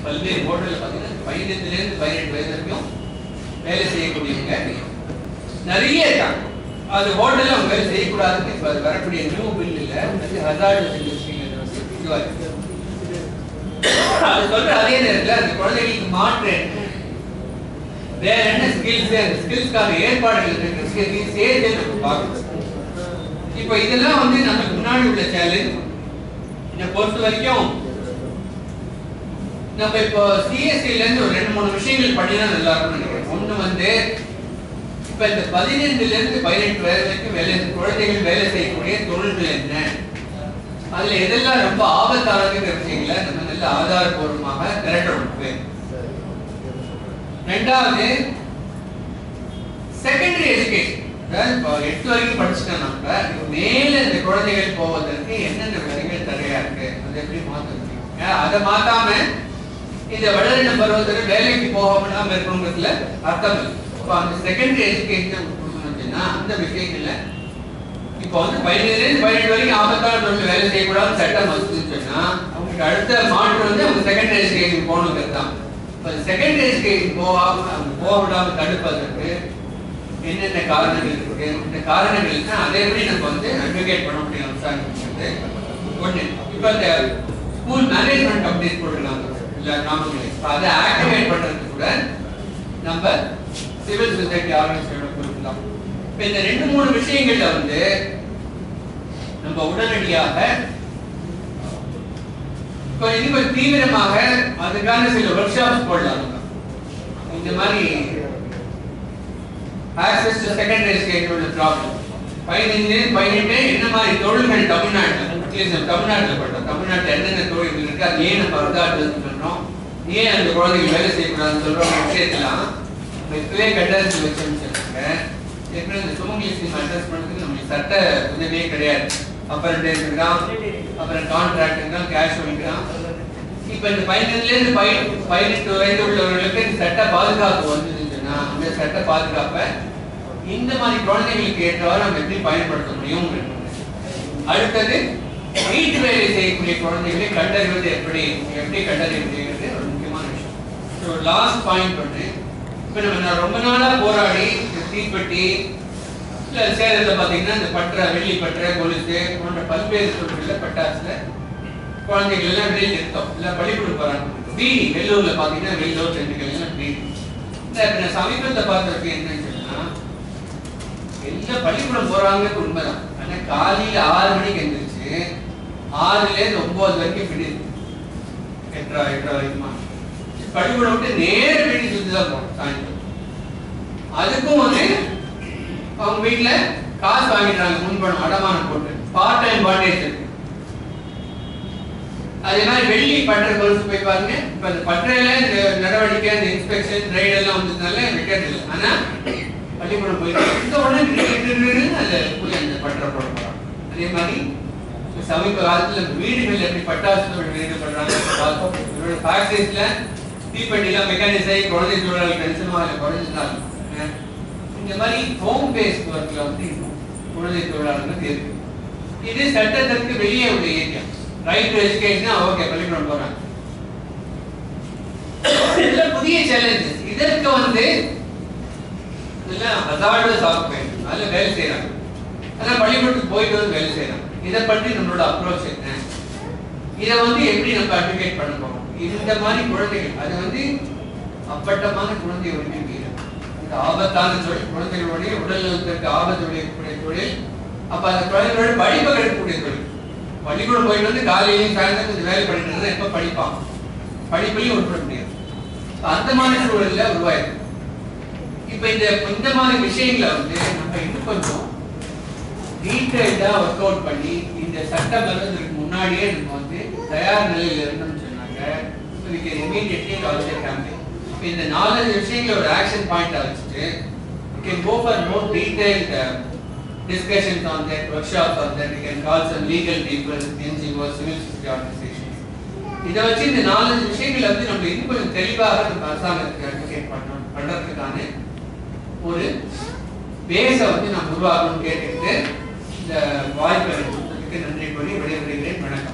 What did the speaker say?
பல்வேறு ஹோட்டலில் பார்த்தீங்கன்னா பதினைந்துலேருந்து பதினெட்டு வயது வரைக்கும் வேலை செய்யக்கூடியவங்க நிறைய இருக்காங்க அது ஹோட்டலில் அவங்க வேலை செய்யக்கூடாதுன்னு இப்போ அது வரக்கூடிய நியூ பில்லில் வந்து ஹசார்ட் இண்டஸ்ட்ரிங்கிறது வந்து இதுவாக இருக்கு அது சொல்ற அதே நேரத்தில் அந்த குழந்தைகளுக்கு மாற்று என்ன? வேற என்ன ஸ்கில்ஸ் அந்த ஸ்கில்ஸ்க்கான ஏற்பாடுகள் இருக்கு சேர்த்து நம்ம பார்க்கணும் இப்போ இதெல்லாம் வந்து நமக்கு முன்னாடி உள்ள சேலஞ்ச் என்னை பொறுத்த வரைக்கும் நம்ம இப்போ சிஎஸ்சில இருந்து ஒரு ரெண்டு மூணு விஷயங்கள் பண்ணினா நல்லா இருக்கும்னு நினைக்கிறேன் ஒண்ணு வந்து இப்ப இந்த பதினைந்துல இருந்து பதினெட்டு வயது வரைக்கும் வேலை குழந்தைகள் வேலை செய்யக்கூடிய தொழில்கள் என்ன அதுல எதெல்லாம் ரொம்ப ஆபத்தானதுங்கிற விஷயங்களை நம்ம நல்ல ஆதாரபூர்வமாக திரட்டணும் போய். ரெண்டாவது செகண்டரி எஜுகேஷன் அதாவது இப்போ எட்டு வரைக்கும் படிச்சுட்டோம் நம்ம இப்போ மேல இந்த குழந்தைகள் போவதற்கு என்னென்ன வழிகள் தடையா இருக்கு அதை எப்படி மாத்த முடியும் ஏன் அதை மாத்தாம இந்த வளரின பருவத்தில் வேலைக்கு போகாம இருக்கணுங்கிறதுல அர்த்தம் இல்லை இப்போ அந்த செகண்டரி எஜுகேஷன் கொடுக்கணும் அப்படின்னா அந்த விஷயங்கள்ல இப்போ வந்து பதினேழுலேருந்து பதினெட்டு வரைக்கும் ஆபத்தான தொழில் வேலை செய்யக்கூடாதுன்னு சட்டம் வசதின்னு சொன்னா அவங்களுக்கு அடுத்த மாற்று வந்து அவங்க செகண்டரி எஜுகேஷன் போகணுங்கிறது தான் இப்போ செகண்டரி எஜுகேஷன் போகாம அவங்க போக விடாம தடுப்பதற்கு என்னென்ன காரணங்கள் இருக்கு இந்த காரணங்களுக்கு அதே எப்படி நம்ம வந்து அட்வொகேட் பண்ண முடியும் விசாரிக்கிறது ஒண்ணு இப்போ இந்த ஸ்கூல் மேனேஜ்மெண்ட் கம்பெனிஸ் போட்டுருக்காங்க இல்ல நாமங்களே இப்போ அதை ஆக்டிவேட் பண்றதுக்கு கூட நம்ம சிவில் சொசைட்டி ஆர்கனைசேஷன் கொடுக்கலாம் இப்போ இந்த ரெண்டு மூணு விஷயங்கள்ல வந்து நம்ம உடனடியாக இப்போ இன்னும் தீவிரமாக அதுக்கான சில ஒர்க் ஷாப்ஸ் போடலாம் நம்ம. இந்த மாதிரி ஆக்சஸ் டு செகண்டரி எஜுகேஷனோட ப்ராப்ளம் பதினைந்து பதினெட்டு என்ன மாதிரி தொழில்கள் தமிழ்நாட்டில் முக்கியம் தமிழ்நாட்டில் பண்றோம் தமிழ்நாட்டில் என்னென்ன தொழில்கள் இருக்கு அது ஏன் நம்ம அர்த்தாட்டு பண்றோம் ஏன் அந்த குழந்தைங்க வேலை செய்யக்கூடாதுன்னு சொல்றோம் விஷயத்தெல்லாம் நம்ம இப்பவே கட்டரசு வச்சோம்னு சொல்லுங்க ஏற்கனவே இந்த சுமங்கலி ஸ்கீம் அட்ரஸ் பண்ணுறதுக்கு நம்மளுக்கு சட்ட உதவியே கிடையாது அப்புறம் இருக்கான் அப்புறம் கான்ட்ராக்ட் இருக்கான் கேஷ் வாங்கிக்கிறான் இப்ப இந்த பதினஞ்சுல இருந்து பதி- பதினெட்டு வயது உள்ளவர்களுக்கு இந்த சட்ட பாதுகாப்பு வந்ததுன்னா அந்த சட்ட பாதுகாப்பை இந்த மாதிரி குழந்தைகளுக்கு ஏற்றவாறு நம்ம எப்படி பயன்படுத்த முடியும் அடுத்தது வீட்டு வேலை செய்யக்கூடிய குழந்தைகளை கண்டறிவது எப்படி எப்படி கண்டறிவதுங்கிறது ஒரு முக்கியமான விஷயம் ஸோ லாஸ்ட் பாயிண்ட் ஒன்று இப்போ நம்ம நான் ரொம்ப நாளா போராடி இந்த தீப்பெட்டி இல்ல சேலத்துல பாத்தீங்கன்னா இந்த பற்ற வெள்ளி பற்ற கொலுசு போன்ற பல்வேறு தொழில்கள்ல பட்டாசுல குழந்தைகள் எல்லாம் வெளியில் நிறுத்தம் இல்ல பள்ளிக்கூடம் போறாங்க பீடி வெள்ளூர்ல பாத்தீங்கன்னா வெள்ளூர் சென்னைகள் எல்லாம் பீடி இந்த இப்ப நான் சமீபத்துல பார்த்ததுக்கு என்னன்னு சொன்னா எல்லாம் பள்ளிக்கூடம் போறாங்க உண்மைதான் ஆனா காலையில ஆறு மணிக்கு எந்திரிச்சு ஆறுல இருந்து ஒன்பது வரைக்கும் பிடி எட்டரை எட்டரை வரைக்குமா பள்ளிக்கூடம் விட்டு நேர வீடு சுத்தி தான் போகணும் சாயந்தரம் அதுக்கும் வந்து அவங்க வீட்ல காசு வாங்கிடுறாங்க முன்பணம் அடமானம் போட்டு பார்ட் டைம் பாண்டேஜ் இருக்கு அதே மாதிரி வெள்ளி பற்ற கொலுசு போய் பாருங்க இப்ப அந்த பற்றையில இந்த நடவடிக்கை இந்த இன்ஸ்பெக்ஷன் ரைடு எல்லாம் வந்ததுனால வைக்கிறது இல்லை ஆனா பள்ளிக்கூடம் போய் இந்த உடனே கிரிக்கெட் அந்த போய் அந்த பற்ற போட போறாங்க அதே மாதிரி இப்ப சமீப காலத்துல வீடுகள் எப்படி பட்டாசு தொழில் ஈடுபடுறாங்க ஃபேக்டரிஸ்ல தீப்பெட்டிலாம் மெக்கானிக்ஸ் ஆகி குழந்தை தொழிலாளர் கணிசமாக இல்லை குறைஞ்சிருந்தாலும் அஹ் இந்த மாதிரி ஹோம் பேஸ்ட் ஒர்க்ல வந்து குழந்தை தொழிலாளர்கள் இருக்கு இது சட்டத்திற்கு வெளியே உள்ள area right to education okay பள்ளிக்கூடம் போறாங்க இதுல புதிய சேலஞ்சஸ் இதற்கு வந்து இதெல்லாம் ஹசார்டஸ் சாஃப்ட்வேர் அதுல வேலை செய்யறாங்க ஆனா பள்ளிக்கூடத்துக்கு போயிட்டு வந்து வேலை செய்யறாங்க இதை பற்றி நம்மளோட அப்ரோச் என்ன இதை வந்து எப்படி நம்ம அட்வொகேட் பண்ண போறோம் இந்த மாதிரி குழந்தைகள் அது வந்து அப்பட்டமான குழந்தை உரிமை மீறல் இந்த ஆபத்தான தொழில் குழந்தைகளுடைய உடல் நலத்திற்கு ஆபத்து விளையக்கூடிய தொழில் அப்ப அந்த குழந்தைகளோட படிப்பை கெடுக்கக்கூடிய தொழில் பள்ளிக்கூடம் போயிட்டு வந்து காலையிலையும் சாயந்தரம் கொஞ்சம் வேலை பண்ணிட்டு இருந்தா எப்ப படிப்பான் படிப்புலையும் உட்பட முடியாது அப்ப அந்த மாதிரி சூழல்ல உருவாயிருக்கு இப்ப இந்த இந்த மாதிரி விஷயங்களை வந்து நம்ம இன்னும் கொஞ்சம் டீட்டெயில்டா ஒர்க் அவுட் பண்ணி இந்த சட்டம் வருவதற்கு முன்னாடியே நம்ம வந்து தயார் நிலையில் இருந்தோம்னு சொன்னாங்க we can immediately launch a campaign இப்ப இந்த நாலஞ்சு விஷயங்களை ஒரு ஆக்ஷன் பாயிண்டா வச்சுட்டு we can go for more detailed uh, discussions on that workshops on that we can call some legal people NGOs civil society organizations இதை வச்சு இந்த நாலஞ்சு விஷயங்களை வந்து நம்ம இன்னும் கொஞ்சம் தெளிவாக நம்ம அரசாங்கத்துக்கு அட்வொகேட் பண்ணணும் பண்றதுக்கான ஒரு பேஸை வந்து நான் உருவாக்கணும்னு கேட்டுக்கிட்டு இந்த வாய்ப்பை எனக்கு கொடுத்ததுக்கு நன்றி கூறி விடைபெறுகிறேன் வணக்கம்